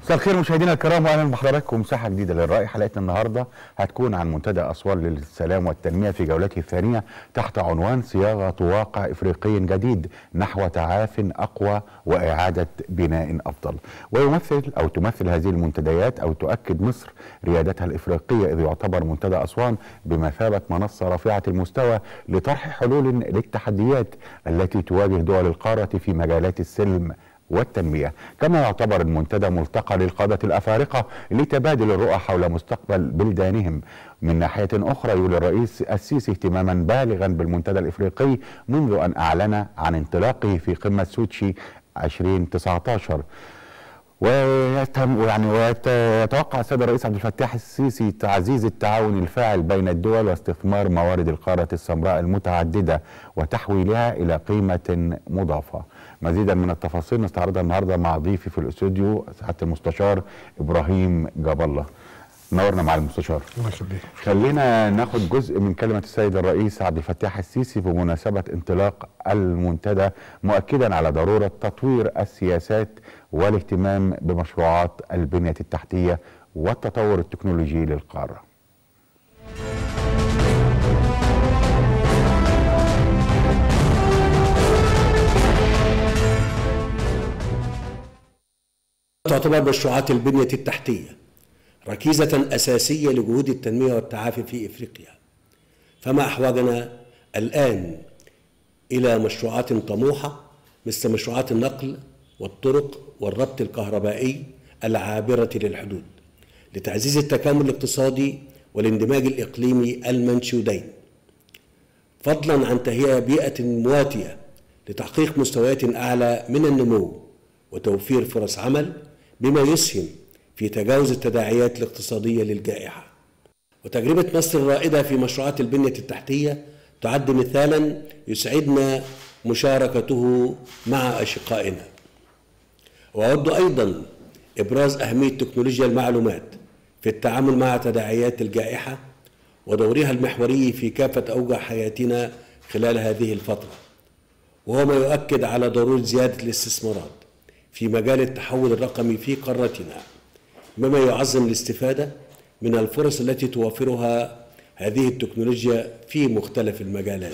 مساء الخير مشاهدينا الكرام واهلا بحضراتكم مساحه جديده للراي حلقتنا النهارده هتكون عن منتدى اسوان للسلام والتنميه في جولته الثانيه تحت عنوان صياغه واقع افريقي جديد نحو تعاف اقوى واعاده بناء افضل ويمثل او تمثل هذه المنتديات او تؤكد مصر ريادتها الافريقيه اذ يعتبر منتدى اسوان بمثابه منصه رفيعه المستوى لطرح حلول للتحديات التي تواجه دول القاره في مجالات السلم والتنمية كما يعتبر المنتدى ملتقى للقادة الأفارقة لتبادل الرؤى حول مستقبل بلدانهم من ناحية أخرى يولي الرئيس السيسي اهتماما بالغا بالمنتدى الإفريقي منذ أن أعلن عن انطلاقه في قمة سوتشي 2019 ويتم يعني ويتوقع السيد الرئيس عبد الفتاح السيسي تعزيز التعاون الفاعل بين الدول واستثمار موارد القارة السمراء المتعددة وتحويلها إلى قيمة مضافة مزيدا من التفاصيل نستعرضها النهارده مع ضيفي في الاستوديو سعاده المستشار ابراهيم جاب الله نورنا مع المستشار الله يخليك خلينا ناخد جزء من كلمه السيد الرئيس عبد الفتاح السيسي بمناسبه انطلاق المنتدى مؤكدا على ضروره تطوير السياسات والاهتمام بمشروعات البنيه التحتيه والتطور التكنولوجي للقاره تعتبر مشروعات البنية التحتية ركيزة أساسية لجهود التنمية والتعافي في إفريقيا فما أحوجنا الآن إلى مشروعات طموحة مثل مشروعات النقل والطرق والربط الكهربائي العابرة للحدود لتعزيز التكامل الاقتصادي والاندماج الإقليمي المنشودين فضلا عن تهيئة بيئة مواتية لتحقيق مستويات أعلى من النمو وتوفير فرص عمل بما يسهم في تجاوز التداعيات الاقتصادية للجائحة وتجربة مصر الرائدة في مشروعات البنية التحتية تعد مثالا يسعدنا مشاركته مع أشقائنا وأود أيضا إبراز أهمية تكنولوجيا المعلومات في التعامل مع تداعيات الجائحة ودورها المحوري في كافة أوجه حياتنا خلال هذه الفترة وهو ما يؤكد على ضرورة زيادة الاستثمارات في مجال التحول الرقمي في قارتنا مما يعظم الاستفادة من الفرص التي توفرها هذه التكنولوجيا في مختلف المجالات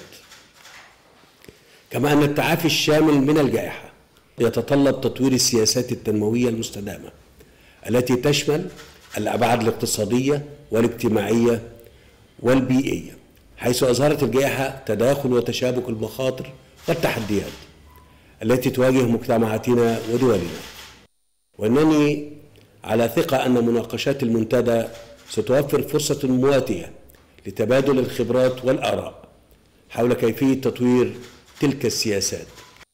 كما أن التعافي الشامل من الجائحة يتطلب تطوير السياسات التنموية المستدامة التي تشمل الأبعاد الاقتصادية والاجتماعية والبيئية حيث أظهرت الجائحة تداخل وتشابك المخاطر والتحديات التي تواجه مجتمعاتنا ودولنا وانني على ثقه ان مناقشات المنتدى ستوفر فرصه مواتيه لتبادل الخبرات والاراء حول كيفيه تطوير تلك السياسات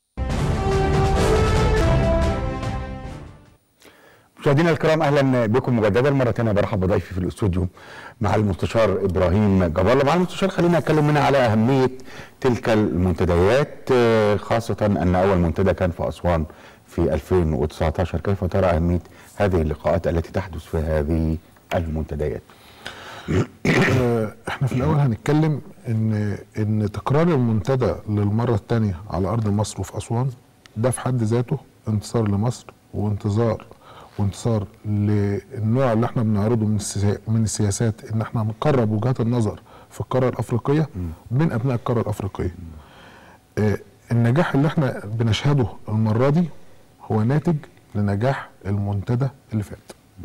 مشاهدينا الكرام اهلا بكم مجددا مره ثانيه برحب بضيفي في الاستوديو مع المستشار ابراهيم جاب الله مع المستشار خلينا نتكلم هنا على اهميه تلك المنتديات خاصه ان اول منتدى كان في اسوان في 2019 كيف ترى اهميه هذه اللقاءات التي تحدث في هذه المنتديات احنا في الاول هنتكلم ان ان تكرار المنتدى للمره الثانيه على ارض مصر وفي اسوان ده في حد ذاته انتصار لمصر وانتظار وانتصار للنوع اللي احنا بنعرضه من من السياسات ان احنا نقرب وجهات النظر في القاره الافريقيه بين ابناء القاره الافريقيه. اه النجاح اللي احنا بنشهده المره دي هو ناتج لنجاح المنتدى اللي فات.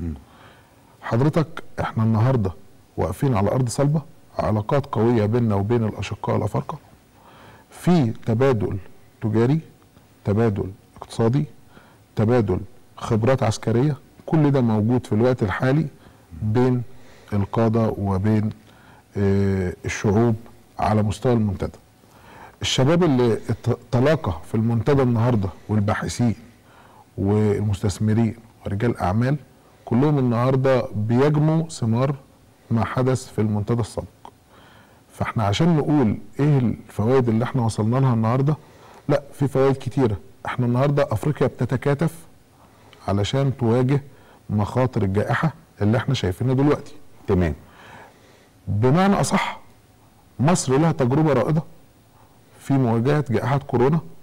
حضرتك احنا النهارده واقفين على ارض صلبه علاقات قويه بيننا وبين الاشقاء الافارقه في تبادل تجاري تبادل اقتصادي تبادل خبرات عسكريه كل ده موجود في الوقت الحالي بين القاده وبين الشعوب على مستوى المنتدى الشباب اللي تلاقى في المنتدى النهارده والباحثين والمستثمرين ورجال الاعمال كلهم النهارده بيجموا ثمار ما حدث في المنتدى السابق فاحنا عشان نقول ايه الفوائد اللي احنا وصلنا لها النهارده لا في فوائد كتيره احنا النهارده افريقيا بتتكاتف علشان تواجه مخاطر الجائحة اللي احنا شايفينها دلوقتي تمام بمعنى أصح مصر لها تجربة رائدة في مواجهة جائحة كورونا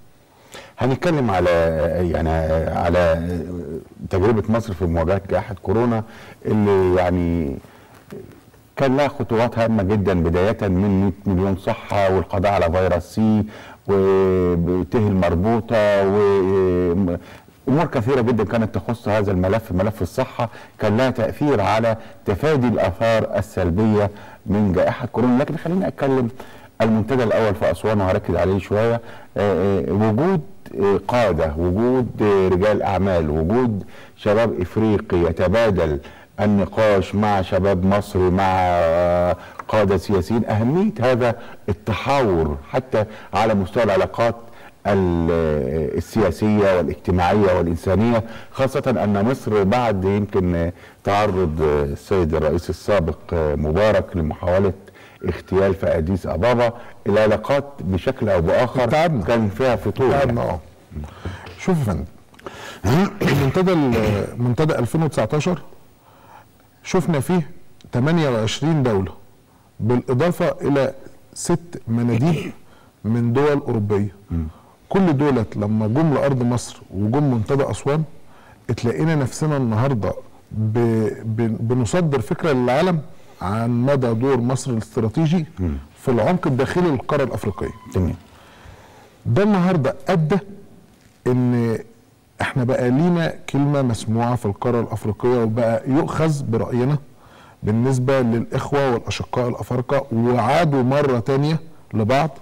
هنتكلم على يعني على تجربه مصر في مواجهه جائحه كورونا اللي يعني كان لها خطوات هامه جدا بدايه من 100 مليون صحه والقضاء على فيروس سي وته المربوطه و امور كثيره جدا كانت تخص هذا الملف ملف الصحه كان لها تاثير على تفادي الاثار السلبيه من جائحه كورونا لكن خليني اتكلم المنتدى الاول في اسوان وهركز عليه شويه آه، آه، وجود آه، قاده وجود آه، رجال اعمال وجود شباب افريقي يتبادل النقاش مع شباب مصر مع آه، قاده سياسيين اهميه هذا التحاور حتى على مستوى العلاقات ال- السياسية والاجتماعية والإنسانية خاصة أن مصر بعد يمكن تعرض السيد الرئيس السابق مبارك لمحاولة اغتيال في أديس أبابا العلاقات بشكل أو بآخر تعبنا. كان فيها فتور تعبنا اه شوف يا فندم المنتدى ال- منتدى 2019 شفنا فيه 28 دولة بالإضافة إلى ست مناديب من دول أوروبية كل دولت لما جم لأرض مصر وجم منتدى أسوان اتلاقينا نفسنا النهاردة ب... ب... بنصدر فكرة للعالم عن مدى دور مصر الاستراتيجي في العمق الداخلي للقارة الأفريقية تمام ده النهارده ادى ان احنا بقى لينا كلمه مسموعه في القاره الافريقيه وبقى يؤخذ براينا بالنسبه للاخوه والاشقاء الافارقه وعادوا مره تانية لبعض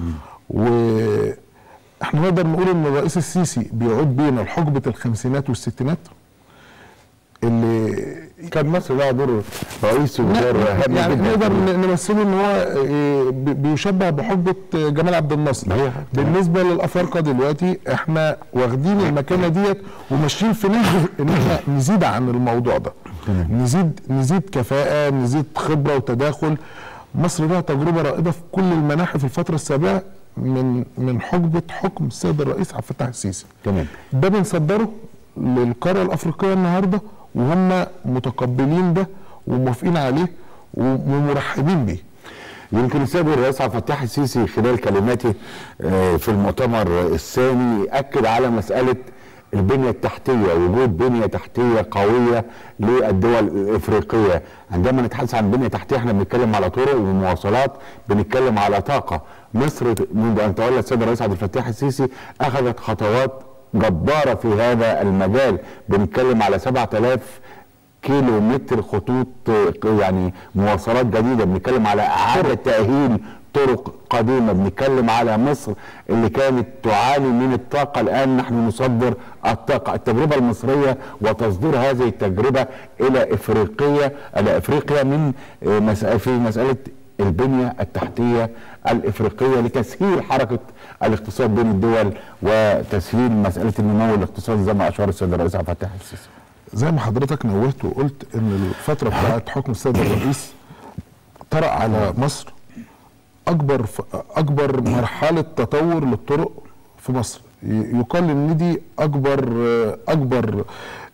واحنا نقدر نقول ان الرئيس السيسي بيعود بينا لحقبه الخمسينات والستينات اللي كان مصر لها دور رئيسي ودور هام يعني جدا نقدر نمثله ان هو إيه، بي- بيشبه بحقبه جمال عبد الناصر أيوة. بالنسبه للافارقه دلوقتي احنا واخدين المكانه ديت وماشيين في نهج ان احنا نزيد عن الموضوع ده نزيد نزيد كفاءه نزيد خبره وتداخل مصر لها تجربه رائده في كل المناحي في الفتره السابقه من من حقبه حكم السيد الرئيس عبد الفتاح السيسي تمام ده بنصدره للقاره الافريقيه النهارده وهم متقبلين ده وموافقين عليه ومرحبين بيه يمكن السيد الرئيس عبد الفتاح السيسي خلال كلماته آه، في المؤتمر الثاني اكد على مساله البنيه التحتيه وجود بنيه تحتيه قويه للدول الافريقيه عندما نتحدث عن بنيه تحتيه احنا بنتكلم على طرق ومواصلات بنتكلم على طاقه مصر منذ ان تولى السيد الرئيس عبد الفتاح السيسي اخذت خطوات جباره في هذا المجال بنتكلم على 7000 كيلو متر خطوط آه، يعني مواصلات جديده بنتكلم على اعاده تاهيل طرق قديمه بنتكلم على مصر اللي كانت تعاني من الطاقه الان نحن نصدر الطاقه التجربه المصريه وتصدير هذه التجربه الى افريقيا الى افريقيا من آه، مسألة في مساله البنيه التحتيه الافريقيه لتسهيل حركه الاقتصاد بين الدول وتسهيل مساله النمو الاقتصادي زي ما اشار السيد الرئيس عبد الفتاح السيسي زي ما حضرتك نوهت وقلت ان الفتره بتاعت حكم السيد الرئيس طرأ على مصر اكبر ف... اكبر مرحله تطور للطرق في مصر ي- يقال ان دي اكبر اكبر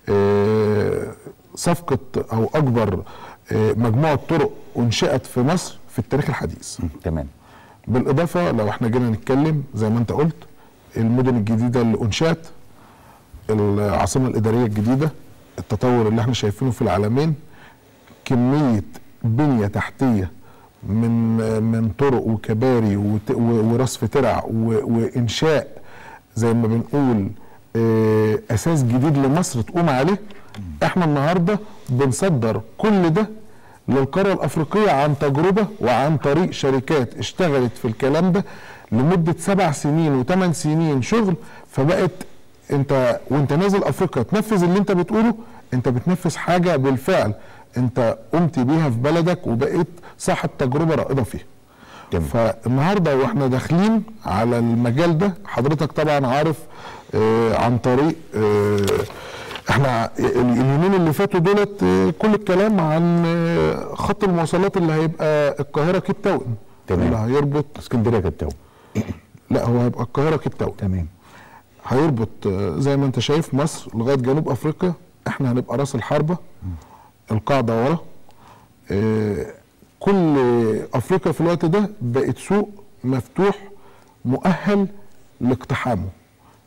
آه، صفقه او اكبر آه، مجموعه طرق انشئت في مصر في التاريخ الحديث تمام بالاضافه لو احنا جينا نتكلم زي ما انت قلت المدن الجديده اللي انشات العاصمه الاداريه الجديده التطور اللي احنا شايفينه في العالمين كميه بنيه تحتيه من من طرق وكباري وت- و- ورصف ترع و- وانشاء زي ما بنقول آه، اساس جديد لمصر تقوم عليه احنا النهارده بنصدر كل ده للقاره الافريقيه عن تجربه وعن طريق شركات اشتغلت في الكلام ده لمده سبع سنين وثمان سنين شغل فبقت انت وانت نازل افريقيا تنفذ اللي انت بتقوله انت بتنفذ حاجه بالفعل انت قمت بيها في بلدك وبقيت صاحب تجربه رائده فيها تمام. فالنهارده واحنا داخلين على المجال ده حضرتك طبعا عارف آه عن طريق آه احنا ال- اليومين اللي فاتوا دولت آه كل الكلام عن آه خط المواصلات اللي هيبقى القاهره كيب تاون تمام. اللي هيربط اسكندريه كانت تو لا هو هيبقى القاهره كيب تاون تمام هيربط آه، زي ما انت شايف مصر لغايه جنوب افريقيا احنا هنبقى راس الحربه القاعده ورا آه، كل افريقيا في الوقت ده بقت سوق مفتوح مؤهل لاقتحامه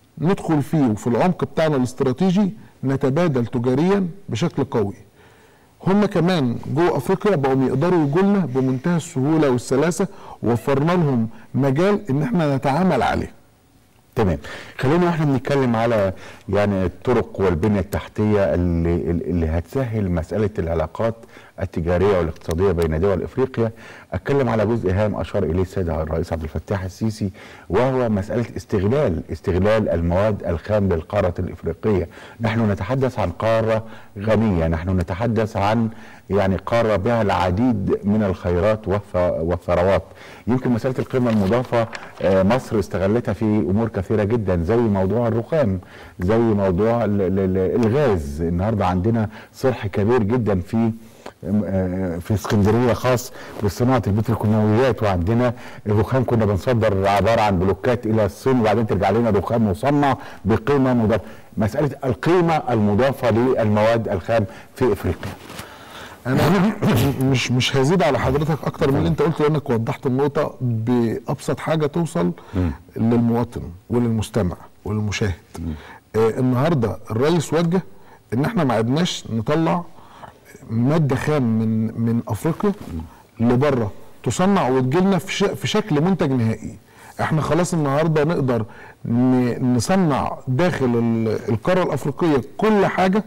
ندخل فيه وفي العمق بتاعنا الاستراتيجي نتبادل تجاريا بشكل قوي هم كمان جوه افريقيا بقوا يقدروا يجوا لنا بمنتهى السهوله والسلاسه ووفرنا لهم مجال ان احنا نتعامل عليه تمام خلينا واحنا بنتكلم على يعني الطرق والبنيه التحتيه اللي اللي هتسهل مساله العلاقات التجاريه والاقتصاديه بين دول افريقيا اتكلم على جزء هام اشار اليه السيد الرئيس عبد الفتاح السيسي وهو مساله استغلال استغلال المواد الخام للقاره الافريقيه نحن نتحدث عن قاره غنيه نحن نتحدث عن يعني قاره بها العديد من الخيرات والث- والثروات يمكن مساله القيمه المضافه آه، مصر استغلتها في امور كثيره جدا زي موضوع الرخام زي موضوع ال- ال- ال- الغاز النهارده عندنا صرح كبير جدا في آه، في اسكندريه خاص بصناعه البتروكيماويات وعندنا الرخام كنا بنصدر عباره عن بلوكات الى الصين وبعدين ترجع لنا رخام مصنع بقيمه مضافه مساله القيمه المضافه للمواد الخام في افريقيا انا مش مش هزيد على حضرتك اكتر من اللي انت قلته لانك وضحت النقطه بابسط حاجه توصل للمواطن وللمستمع وللمشاهد آه النهارده الرئيس وجه ان احنا ما عدناش نطلع ماده خام من من افريقيا لبره تصنع وتجيلنا في ش- في شكل منتج نهائي احنا خلاص النهارده نقدر ن- نصنع داخل ال- القاره الافريقيه كل حاجه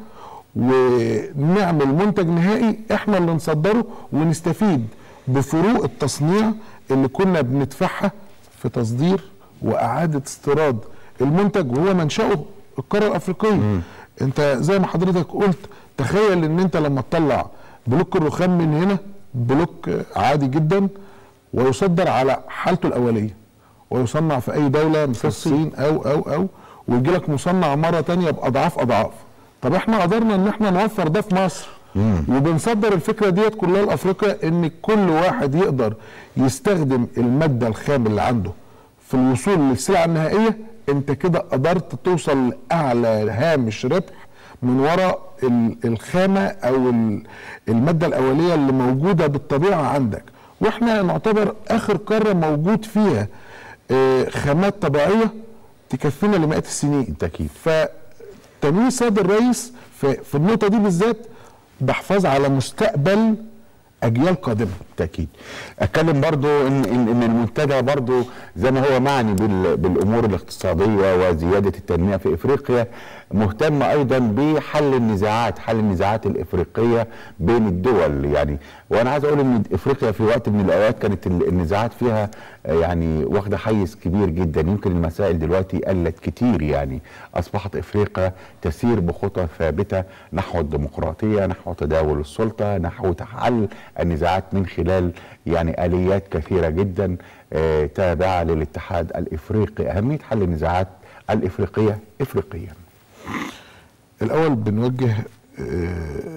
ونعمل منتج نهائي احنا اللي نصدره ونستفيد بفروق التصنيع اللي كنا بندفعها في تصدير واعاده استيراد المنتج وهو منشاه القاره الافريقيه انت زي ما حضرتك قلت تخيل ان انت لما تطلع بلوك الرخام من هنا بلوك عادي جدا ويصدر على حالته الاوليه ويصنع في اي دوله مثل الصين او او او ويجي لك مصنع مره تانية باضعاف اضعاف طب احنا قدرنا ان احنا نوفر ده في مصر وبنصدر الفكره ديت كلها لافريقيا ان كل واحد يقدر يستخدم الماده الخام اللي عنده في الوصول للسلعه النهائيه انت كده قدرت توصل لاعلى هامش ربح من وراء ال- الخامه او ال- الماده الاوليه اللي موجوده بالطبيعه عندك واحنا نعتبر اخر قاره موجود فيها آه، خامات طبيعيه تكفينا لمئات السنين بالتأكيد. فتنويه السيد الرئيس في, في النقطه دي بالذات ده حفاظ على مستقبل اجيال قادمه بالتاكيد اتكلم برضو ان ان, إن المنتدى برضو زي ما هو معني بال بالامور الاقتصاديه وزياده التنميه في افريقيا مهتم ايضا بحل النزاعات حل النزاعات الافريقيه بين الدول يعني وانا عايز اقول ان افريقيا في وقت من الاوقات كانت ال- النزاعات فيها آه، يعني واخده حيز كبير جدا يمكن المسائل دلوقتي قلت كتير يعني اصبحت افريقيا تسير بخطى ثابته نحو الديمقراطيه نحو تداول السلطه نحو حل النزاعات من خلال يعني اليات كثيره جدا آه، تابعه للاتحاد الافريقي اهميه حل النزاعات الافريقيه افريقيا الاول بنوجه آه،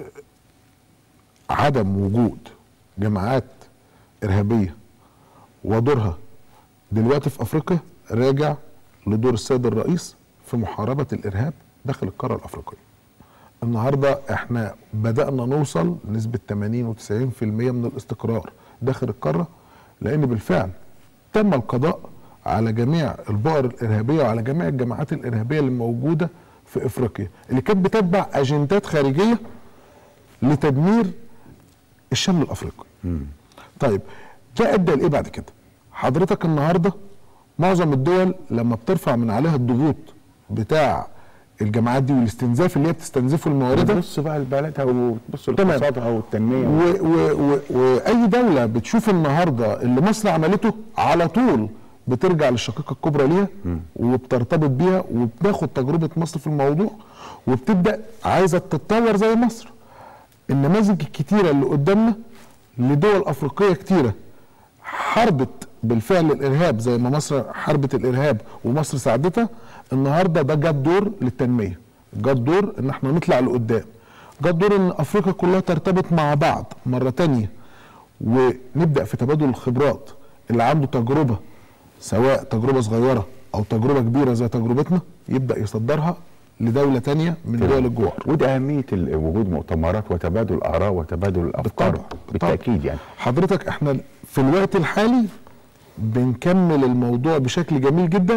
عدم وجود جماعات ارهابيه ودورها دلوقتي في افريقيا راجع لدور السيد الرئيس في محاربه الارهاب داخل القاره الافريقيه. النهارده احنا بدانا نوصل نسبه 80 و90% من الاستقرار داخل القاره لان بالفعل تم القضاء على جميع البؤر الارهابيه وعلى جميع الجماعات الارهابيه اللي موجوده في افريقيا اللي كانت بتتبع اجندات خارجيه لتدمير الشمال الافريقي. طيب ده ادى لايه بعد كده؟ حضرتك النهارده معظم الدول لما بترفع من عليها الضغوط بتاع الجماعات دي والاستنزاف اللي هي بتستنزفه الموارد بص بقى لبلدها وبص تمام. لاقتصادها والتنميه و- و- و- واي دوله بتشوف النهارده اللي مصر عملته على طول بترجع للشقيقه الكبرى ليها وبترتبط بيها وبتاخد تجربه مصر في الموضوع وبتبدا عايزه تتطور زي مصر النماذج الكتيره اللي قدامنا لدول افريقيه كتيره حاربت بالفعل الارهاب زي ما مصر حاربت الارهاب ومصر ساعدتها النهارده ده جاب دور للتنميه جاب دور ان احنا نطلع لقدام جاب دور ان افريقيا كلها ترتبط مع بعض مره تانية ونبدا في تبادل الخبرات اللي عنده تجربه سواء تجربه صغيره او تجربه كبيره زي تجربتنا يبدا يصدرها لدوله تانية من دول الجوار وده اهميه ال- وجود مؤتمرات وتبادل الاراء وتبادل الافكار بالطبع بالتاكيد يعني حضرتك احنا في الوقت الحالي بنكمل الموضوع بشكل جميل جدا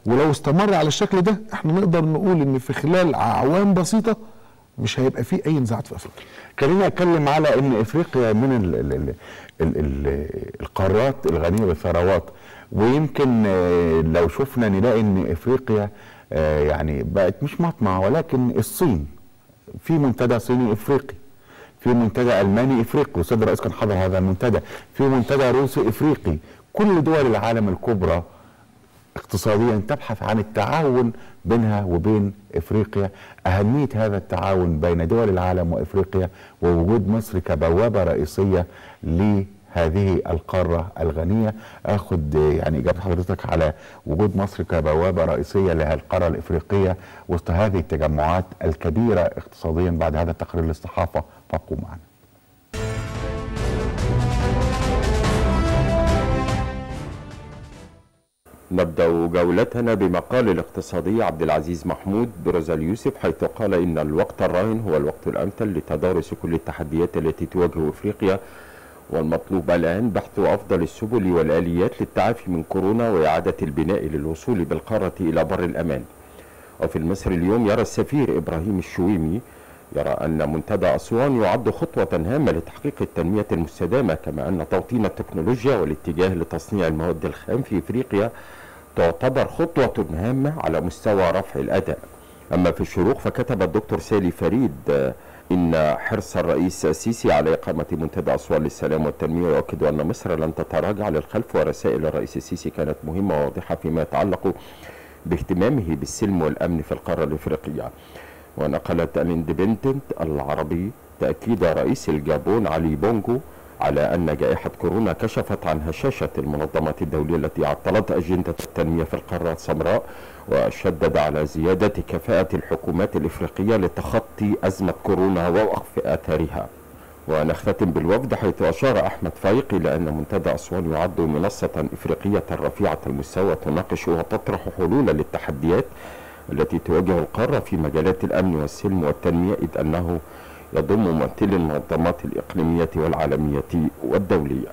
ولو استمر على الشكل ده احنا نقدر نقول ان في خلال اعوام بسيطه مش هيبقى فيه اي نزاعات في افريقيا خليني اتكلم على ان افريقيا من ال ال ال ال ال القارات الغنيه بالثروات ويمكن آه، لو شفنا نلاقي ان افريقيا آه، يعني بقت مش مطمع ولكن الصين في منتدى صيني افريقي في منتدى الماني افريقي والسيد الرئيس كان حضر هذا المنتدى في منتدى روسي افريقي كل دول العالم الكبرى اقتصاديا تبحث عن التعاون بينها وبين افريقيا اهميه هذا التعاون بين دول العالم وافريقيا ووجود مصر كبوابه رئيسيه لهذه القاره الغنيه اخد يعني اجابه حضرتك على وجود مصر كبوابه رئيسيه لهذه القاره الافريقيه وسط هذه التجمعات الكبيره اقتصاديا بعد هذا التقرير للصحافه فابقوا معنا نبدأ جولتنا بمقال الاقتصادي عبد العزيز محمود برز اليوسف حيث قال إن الوقت الراهن هو الوقت الأمثل لتدارس كل التحديات التي تواجه إفريقيا والمطلوب الآن بحث أفضل السبل والآليات للتعافي من كورونا وإعادة البناء للوصول بالقارة إلى بر الأمان وفي المصري اليوم يرى السفير إبراهيم الشويمي يرى أن منتدى أسوان يعد خطوة هامة لتحقيق التنمية المستدامة كما أن توطين التكنولوجيا والاتجاه لتصنيع المواد الخام في إفريقيا تعتبر خطوة هامة على مستوى رفع الأداء أما في الشروق فكتب الدكتور سالي فريد آه، إن حرص الرئيس السيسي على إقامة منتدى أسوان للسلام والتنمية يؤكد أن مصر لن تتراجع للخلف ورسائل الرئيس السيسي كانت مهمة وواضحة فيما يتعلق باهتمامه بالسلم والأمن في القارة الإفريقية ونقلت الاندبندنت العربي تأكيد رئيس الجابون علي بونجو على أن جائحة كورونا كشفت عن هشاشة المنظمات الدولية التي عطلت أجندة التنمية في القارة السمراء وشدد على زيادة كفاءة الحكومات الإفريقية لتخطي أزمة كورونا ووقف آثارها ونختتم بالوفد حيث أشار أحمد فايق إلى أن منتدى أسوان يعد منصة إفريقية رفيعة المستوى تناقش وتطرح حلولا للتحديات التي تواجه القارة في مجالات الأمن والسلم والتنمية إذ أنه يضم ممثلي المنظمات الإقليمية والعالمية والدولية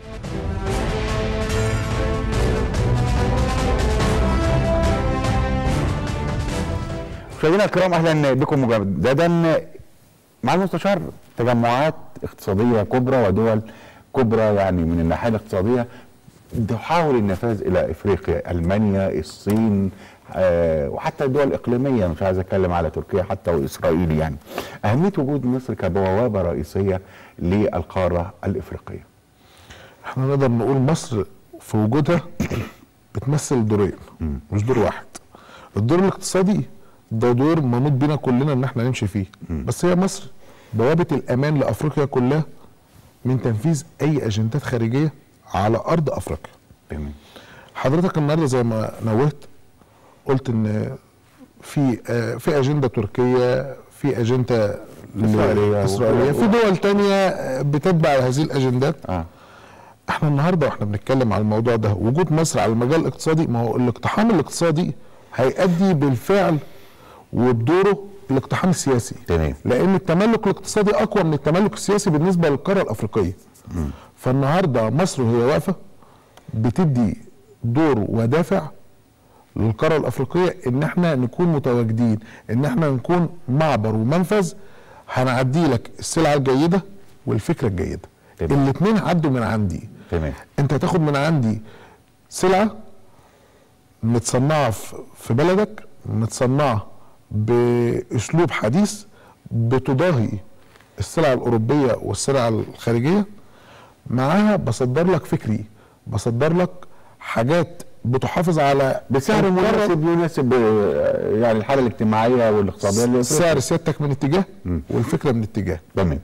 مشاهدينا الكرام اهلا بكم مجددا مع المستشار تجمعات اقتصاديه كبرى ودول كبرى يعني من الناحيه الاقتصاديه تحاول النفاذ الى افريقيا المانيا الصين آه وحتى الدول الاقليميه مش عايز اتكلم على تركيا حتى واسرائيل يعني اهميه وجود مصر كبوابه رئيسيه للقاره الافريقيه احنا نقدر نقول مصر في وجودها بتمثل دورين مش دور واحد الدور الاقتصادي ده دور منوط بينا كلنا ان احنا نمشي فيه بس هي مصر بوابه الامان لافريقيا كلها من تنفيذ اي اجندات خارجيه على ارض افريقيا تمام حضرتك النهارده زي ما نوهت قلت ان في آه، في اجنده تركيه في اجنده ل- إسرائيلية. اسرائيليه في دول تانية آه، بتتبع هذه الاجندات اه احنا النهارده واحنا بنتكلم على الموضوع ده وجود مصر على المجال الاقتصادي ما هو الاقتحام الاقتصادي هيؤدي بالفعل وبدوره الاقتحام السياسي تمام. لان التملك الاقتصادي اقوى من التملك السياسي بالنسبه للقاره الافريقيه فالنهارده مصر وهي واقفه بتدي دور ودافع للقاره الافريقيه ان احنا نكون متواجدين ان احنا نكون معبر ومنفذ هنعدي لك السلعه الجيده والفكره الجيده تمام. الاثنين عدوا من عندي تمام انت هتاخد من عندي سلعه متصنعه في في بلدك متصنعه باسلوب حديث بتضاهي السلع الاوروبيه والسلع الخارجيه معاها بصدر لك فكري بصدر لك حاجات بتحافظ على بسعر القارة- مناسب يناسب آه، يعني الحاله الاجتماعيه والاقتصاديه لأفريقيا. سعر سيادتك من اتجاه والفكره من اتجاه تمام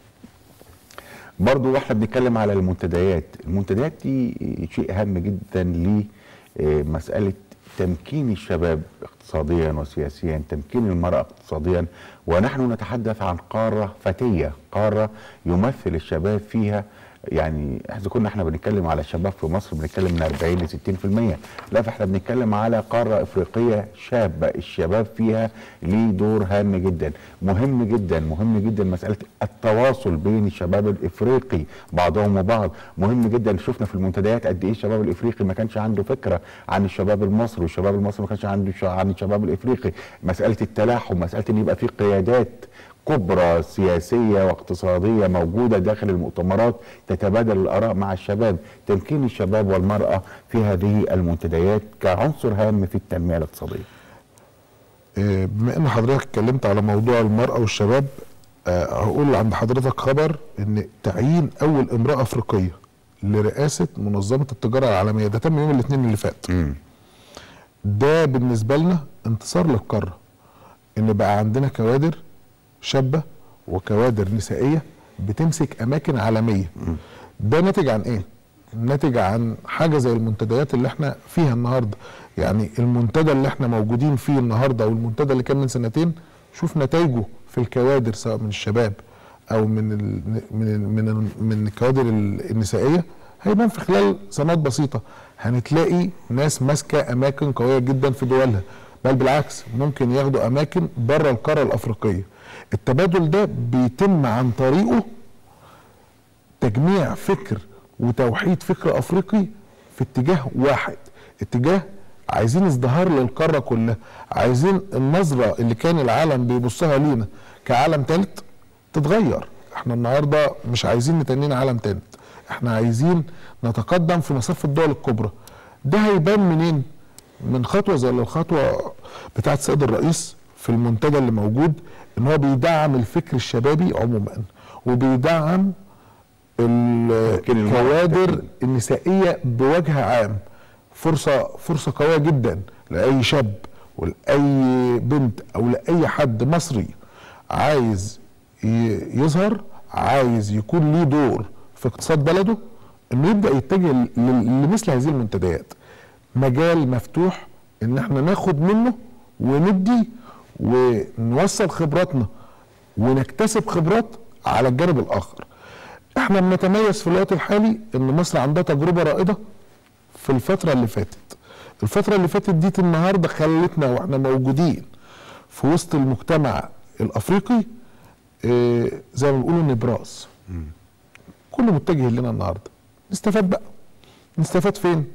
برضو واحنا بنتكلم على المنتديات المنتديات دي شيء هام جدا لمسألة تمكين الشباب اقتصاديا وسياسيا تمكين المرأة اقتصاديا ونحن نتحدث عن قارة فتية قارة يمثل الشباب فيها يعني اذا كنا احنا بنتكلم على الشباب في مصر بنتكلم من 40 ل 60% لا فاحنا بنتكلم على قاره افريقيه شابه الشباب فيها ليه دور هام جدا مهم جدا مهم جدا مساله التواصل بين الشباب الافريقي بعضهم وبعض مهم جدا شفنا في المنتديات قد ايه الشباب الافريقي ما كانش عنده فكره عن الشباب المصري والشباب المصري ما كانش عنده ش- عن الشباب الافريقي مساله التلاحم مساله ان يبقى في قيادات كبرى سياسية واقتصادية موجودة داخل المؤتمرات تتبادل الآراء مع الشباب تمكين الشباب والمرأة في هذه المنتديات كعنصر هام في التنمية الاقتصادية إيه، بما ان حضرتك اتكلمت على موضوع المرأة والشباب آه، هقول عند حضرتك خبر ان تعيين اول امرأة افريقية لرئاسة منظمة التجارة العالمية ده تم يوم الاثنين اللي فات ده بالنسبة لنا انتصار للقارة ان بقى عندنا كوادر شابة وكوادر نسائية بتمسك اماكن عالمية ده ناتج عن ايه ناتج عن حاجة زي المنتديات اللي احنا فيها النهاردة يعني المنتدى اللي احنا موجودين فيه النهاردة والمنتدى اللي كان من سنتين شوف نتائجه في الكوادر سواء من الشباب او من ال من ال من ال من الكوادر ال- النسائيه هيبان في خلال سنوات بسيطه هنتلاقي ناس ماسكه اماكن قويه جدا في دولها بل بالعكس ممكن ياخدوا اماكن بره القاره الافريقيه التبادل ده بيتم عن طريقه تجميع فكر وتوحيد فكر افريقي في اتجاه واحد اتجاه عايزين ازدهار للقاره كلها عايزين النظره اللي كان العالم بيبصها لينا كعالم ثالث تتغير احنا النهارده مش عايزين نتنين عالم ثالث احنا عايزين نتقدم في مصاف الدول الكبرى ده هيبان منين من خطوه زي الخطوه بتاعت السيد الرئيس في المنتدى اللي موجود ان هو بيدعم الفكر الشبابي عموما وبيدعم يمكن المرأة الكوادر بالتأكيد. النسائيه بوجه عام فرصه فرصه قويه جدا لاي شاب ولاي بنت او لاي حد مصري عايز ي- يظهر عايز يكون ليه دور في اقتصاد بلده انه يبدا يتجه ل- لمثل هذه المنتديات مجال مفتوح ان احنا ناخد منه وندي ونوصل خبراتنا ونكتسب خبرات على الجانب الاخر احنا بنتميز في الوقت الحالي ان مصر عندها تجربه رائده في الفتره اللي فاتت الفتره اللي فاتت دي النهارده خلتنا واحنا موجودين في وسط المجتمع الافريقي اه زي ما بيقولوا نبراس كله متجه لنا النهارده نستفاد بقى نستفاد فين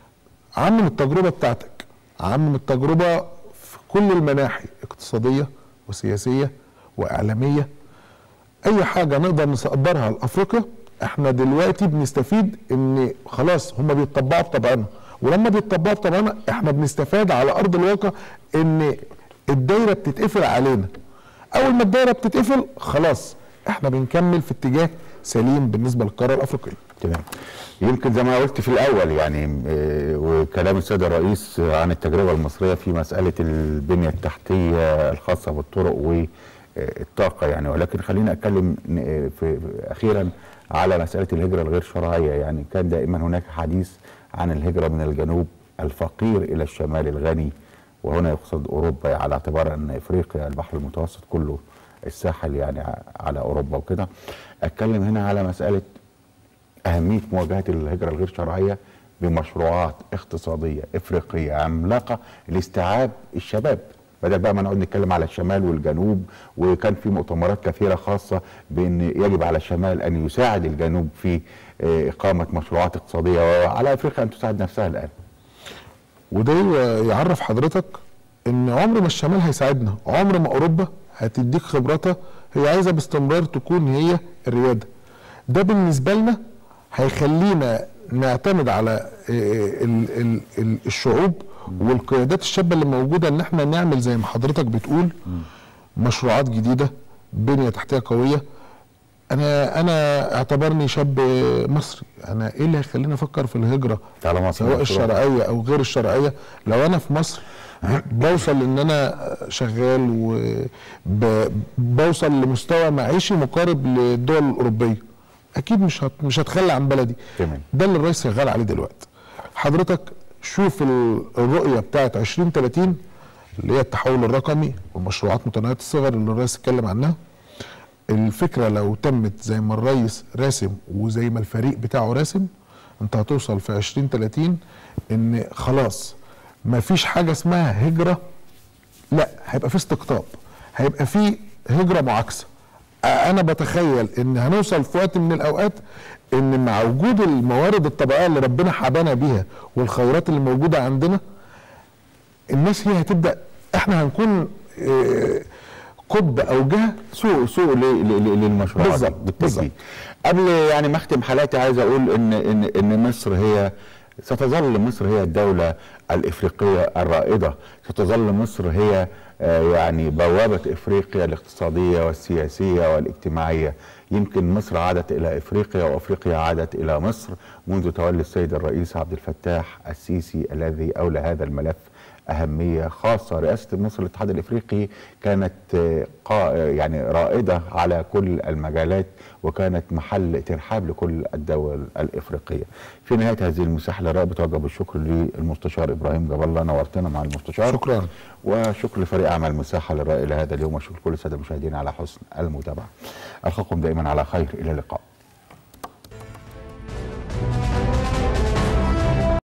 عمم التجربه بتاعتك عمم التجربه في كل المناحي اقتصاديه وسياسيه واعلاميه اي حاجه نقدر نصدرها لافريقيا احنا دلوقتي بنستفيد ان خلاص هم بيتطبقوا بطبعنا ولما بيتطبقوا بطبعنا احنا بنستفاد على ارض الواقع ان الدايره بتتقفل علينا اول ما الدايره بتتقفل خلاص احنا بنكمل في اتجاه سليم بالنسبه للقاره الافريقيه تمام يمكن زي ما قلت في الاول يعني آه، وكلام السيد الرئيس عن التجربه المصريه في مساله البنيه التحتيه الخاصه بالطرق والطاقه يعني ولكن خليني اتكلم ن- في في- اخيرا على مساله الهجره الغير شرعيه يعني كان دائما هناك حديث عن الهجره من الجنوب الفقير الى الشمال الغني وهنا يقصد اوروبا على اعتبار ان افريقيا البحر المتوسط كله الساحل يعني ع- على اوروبا وكده اتكلم هنا على مساله أهمية مواجهة الهجرة الغير شرعية بمشروعات اقتصادية إفريقية عملاقة لاستيعاب الشباب بدل بقى ما نقعد نتكلم على الشمال والجنوب وكان في مؤتمرات كثيرة خاصة بأن يجب على الشمال أن يساعد الجنوب في آه، إقامة مشروعات اقتصادية وعلى أفريقيا أن تساعد نفسها الآن وده يعرف حضرتك ان عمر ما الشمال هيساعدنا عمر ما اوروبا هتديك خبراتها هي عايزه باستمرار تكون هي الرياده ده بالنسبه لنا هيخلينا نعتمد على آه، ال- ال- ال- الشعوب والقيادات الشابه اللي موجوده ان احنا نعمل زي ما حضرتك بتقول مشروعات جديده بنيه تحتيه قويه انا انا اعتبرني شاب مصري انا ايه اللي هيخليني افكر في الهجره على مصر سواء مشروع. الشرعيه او غير الشرعيه لو انا في مصر بوصل ان انا شغال وبوصل لمستوى معيشي مقارب للدول الاوروبيه اكيد مش هت مش هتخلى عن بلدي تمام. ده اللي الرئيس شغال عليه دلوقتي حضرتك شوف ال- الرؤيه بتاعت 2030 اللي هي التحول الرقمي ومشروعات متناهيه الصغر اللي الرئيس اتكلم عنها الفكره لو تمت زي ما الرئيس راسم وزي ما الفريق بتاعه راسم انت هتوصل في 2030 ان خلاص ما فيش حاجه اسمها هجره لا هيبقى في استقطاب هيبقى في هجره معاكسه انا بتخيل ان هنوصل في وقت من الاوقات ان مع وجود الموارد الطبيعيه اللي ربنا حبانا بيها والخيرات اللي موجوده عندنا الناس هي هتبدا احنا هنكون آه، قطب او جهه سوق سوق ل- ل- ل- للمشروعات بالظبط، بالتأكيد. بالظبط. قبل يعني ما اختم حلقتي عايز اقول ان ان ان مصر هي ستظل مصر هي الدولة الإفريقية الرائدة ستظل مصر هي آه، يعني بوابة إفريقيا الاقتصادية والسياسية والاجتماعية يمكن مصر عادت إلى إفريقيا وأفريقيا عادت إلى مصر منذ تولي السيد الرئيس عبد الفتاح السيسي الذي أولى هذا الملف أهمية خاصة رئاسة مصر الاتحاد الإفريقي كانت آه، قا- آه، يعني رائدة على كل المجالات وكانت محل ترحاب لكل الدول الإفريقية في نهاية هذه المساحة للرأي بتوجه بالشكر للمستشار إبراهيم جاب الله نورتنا مع المستشار شكرا. وشكر لفريق أعمال مساحة للرأي لهذا اليوم وشكر كل السادة المشاهدين على حسن المتابعة ألقاكم دائما على خير إلى اللقاء